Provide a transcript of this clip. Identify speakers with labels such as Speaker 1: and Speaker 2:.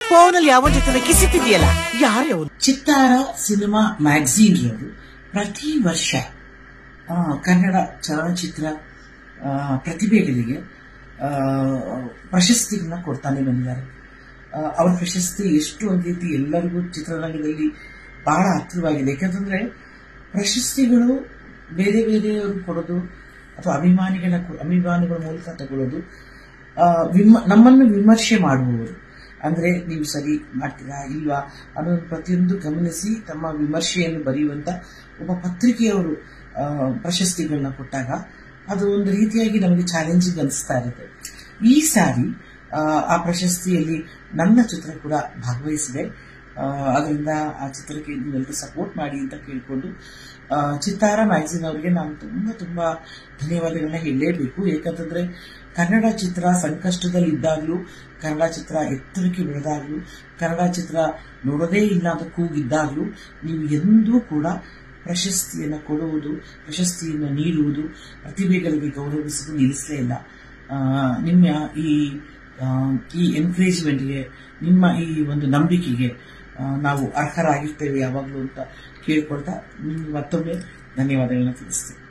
Speaker 1: ಫೋನಲ್ಲಿ ಯಾವ ಜೊತೆ ಕಿಸಿತಿದ್ಯಲ್ಲ ಯಾರೇ ಅವನು
Speaker 2: ಚಿತ್ತಾರ ಸಿನಿಮಾ ಮ್ಯಾಗಝೀನ್ ರವರು ಪ್ರತಿ ವರ್ಷ ಆ, ಕನ್ನಡ ಚಲನಚಿತ್ರ ಆ, ಪ್ರತಿಭೆಗಳಿಗೆ ಆ, ಪ್ರಶಸ್ತಿಗಳನ್ನ ಕೊಡ್ತಾನೆ ಬಂದಿದ್ದಾರೆ ಆ, ಅವ್ರ ಪ್ರಶಸ್ತಿ ಎಷ್ಟು ಒಂದು ರೀತಿ ಎಲ್ಲರಿಗೂ ಚಿತ್ರರಂಗದಲ್ಲಿ ಬಹಳ ಹತ್ತಿರವಾಗಿದೆ ಯಾಕಂತಂದ್ರೆ ಪ್ರಶಸ್ತಿಗಳು ಬೇರೆ ಬೇರೆಯವರು ಕೊಡೋದು ಅಥವಾ ಅಭಿಮಾನಿಗಳ ಕೊ- ಅಭಿಮಾನಿಗಳ ಮೂಲಕ ತಗೊಳ್ಳೋದು ಆ, ವಿಮ ನಮ್ಮನ್ನು ವಿಮರ್ಶೆ ಮಾಡುವವರು ಅಂದ್ರೆ ನೀವು ಸರಿ ಮಾಡ್ತೀರಾ ಇಲ್ವಾ ಅನ್ನೋದು ಪ್ರತಿಯೊಂದು ಗಮನಿಸಿ ತಮ್ಮ ವಿಮರ್ಶೆಯನ್ನು ಬರೆಯುವಂತ ಒಬ್ಬ ಪತ್ರಿಕೆಯವರು ಆ, ಪ್ರಶಸ್ತಿಗಳನ್ನ ಕೊಟ್ಟಾಗ ಅದು ಒಂದು ರೀತಿಯಾಗಿ ನಮಗೆ ಚಾಲೆಂಜಿಂಗ್ ಅನಿಸ್ತಾ ಇರುತ್ತೆ ಈ ಸಾರಿ ಆ, ಆ ಪ್ರಶಸ್ತಿಯಲ್ಲಿ ನನ್ನ ಚಿತ್ರ ಕೂಡ ಭಾಗವಹಿಸಿದೆ ಆ, ಅದರಿಂದ ಆ ಚಿತ್ರಕ್ಕೆ ನೀವೆಲ್ಲರೂ ಸಪೋರ್ಟ್ ಮಾಡಿ ಅಂತ ಕೇಳಿಕೊಂಡು ಆ, ಚಿತ್ತಾರ ಮ್ಯಾಗಝಿನ್ ಅವರಿಗೆ ನಾನು ತುಂಬಾ ತುಂಬಾ ಧನ್ಯವಾದಗಳನ್ನ ಹೇಳಲೇಬೇಕು ಯಾಕಂತಂದ್ರೆ ಕನ್ನಡ ಚಿತ್ರ ಸಂಕಷ್ಟದಲ್ಲಿ ಇದ್ದಾಗಲೂ ಕನ್ನಡ ಚಿತ್ರ ಎತ್ತರಕ್ಕೆ ಬೆಳೆದಾಗಲೂ ಕನ್ನಡ ಚಿತ್ರ ನೋಡೋದೇ ಇಲ್ಲ ಅಂತ ಕೂಗಿದ್ದಾಗಲೂ ನೀವು ಎಂದೂ ಕೂಡ ಪ್ರಶಸ್ತಿಯನ್ನು ಕೊಡುವುದು ಪ್ರಶಸ್ತಿಯನ್ನು ನೀಡುವುದು ಪ್ರತಿಭೆಗಳಿಗೆ ಗೌರವಿಸುವುದು ನಿಲ್ಲಿಸಲೇ ಇಲ್ಲ ಆ, ನಿಮ್ಮ ಈ ಆ, ಈ ಎನ್ಕರೇಜ್ಮೆಂಟ್ಗೆ ನಿಮ್ಮ ಈ ಒಂದು ನಂಬಿಕೆಗೆ ಆ, ನಾವು ಅರ್ಹರಾಗಿರ್ತೇವೆ ಯಾವಾಗಲೂ ಅಂತ ಕೇಳ್ಕೊಳ್ತಾ ನಿಮ್ಗೆ ಮತ್ತೊಮ್ಮೆ ಧನ್ಯವಾದಗಳನ್ನ ತಿಳಿಸ್ತೀನಿ